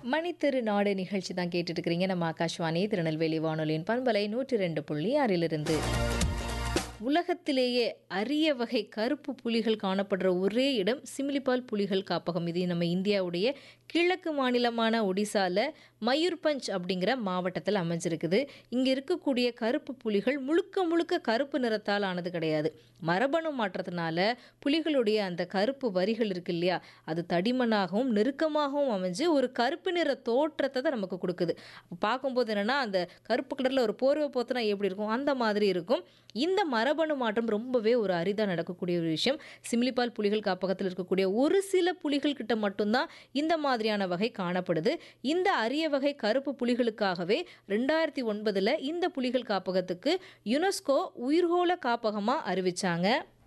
மணித்திரு நாடு நிகழ்ச்சி தான் கேட்டுட்டு இருக்கிறீங்க நம்ம ஆகாஷ்வாணி திருநெல்வேலி வானொலியின் பண்பலை நூற்றி ரெண்டு புள்ளி ஆறிலிருந்து உலகத்திலேயே அரிய வகை கருப்பு புலிகள் காணப்படுற ஒரே இடம் சிமிலிபால் புலிகள் காப்பகம் இது நம்ம இந்தியாவுடைய கிழக்கு மாநிலமான ஒடிசால மயூர்பஞ்ச் அப்படிங்கிற மாவட்டத்தில் அமைஞ்சிருக்குது இங்கே இருக்கக்கூடிய கருப்பு புலிகள் முழுக்க முழுக்க கருப்பு நிறத்தால் ஆனது கிடையாது மரபணு மாற்றத்தினால புலிகளுடைய அந்த கருப்பு வரிகள் இருக்கு இல்லையா அது தடிமனாகவும் நெருக்கமாகவும் அமைஞ்சு ஒரு கருப்பு நிற தோற்றத்தை தான் நமக்கு கொடுக்குது அப்போ பார்க்கும்போது என்னென்னா அந்த கருப்பு கலரில் ஒரு போர்வை போத்துனா எப்படி இருக்கும் அந்த மாதிரி இருக்கும் இந்த மரபணு மாற்றம் ரொம்பவே ஒரு அரிதாக நடக்கக்கூடிய ஒரு விஷயம் சிம்லிபால் புலிகள் காப்பகத்தில் இருக்கக்கூடிய ஒரு சில புலிகள் கிட்ட மட்டும்தான் இந்த மாதிரியான வகை காணப்படுது இந்த அரிய வகை கருப்பு புலிகளுக்காகவே ரெண்டாயிரத்தி ஒன்பதில் இந்த புலிகள் காப்பகத்துக்கு யுனெஸ்கோ உயிர்கோள காப்பகமாக அறிவிச்சாங்க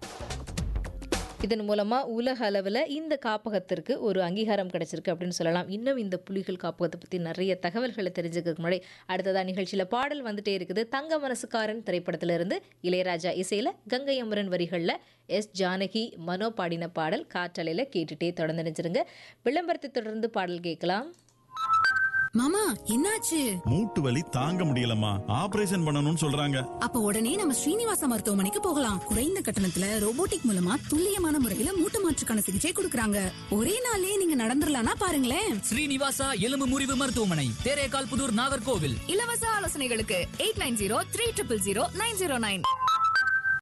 இதன் மூலமாக உலக அளவில் இந்த காப்பகத்திற்கு ஒரு அங்கீகாரம் கிடைச்சிருக்கு அப்படின்னு சொல்லலாம் இன்னும் இந்த புலிகள் காப்பகத்தை பற்றி நிறைய தகவல்களை தெரிஞ்சுக்கிறதுக்கு முன்னாடி அடுத்ததாக நிகழ்ச்சியில் பாடல் வந்துட்டே இருக்குது தங்க மனசுக்காரன் திரைப்படத்திலிருந்து இளையராஜா இசையில் கங்கை அமரன் வரிகளில் எஸ் ஜானகி மனோ பாடின பாடல் காற்றலையில் கேட்டுட்டே தொடர்ந்து நினைச்சிருங்க விளம்பரத்தை தொடர்ந்து பாடல் கேட்கலாம் மாமா என்னாச்சு மூட்டு வலி தாங்க முடியலம்மா ஆபரேஷன் பண்ணணும்னு சொல்றாங்க அப்ப உடனே நம்ம ஸ்ரீனிவாசா மருத்துவமனைக்கு போகலாம் குறைந்த கட்டணத்துல ரோபோட்டிக் மூலமா துல்லியமான முறையில மூட்டு மாற்றுக்கான சிகிச்சை கொடுக்கறாங்க ஒரே நாள்லயே நீங்க நடந்துடலாம்னா பாருங்களேன் ஸ்ரீனிவாசா எலும்பு முறிவு மருத்துவமனை தேரேகால் புதூர் நாகர்கோவில் இலவச ஆலோசனைகளுக்கு eight nine zero three triple zero nine zero nine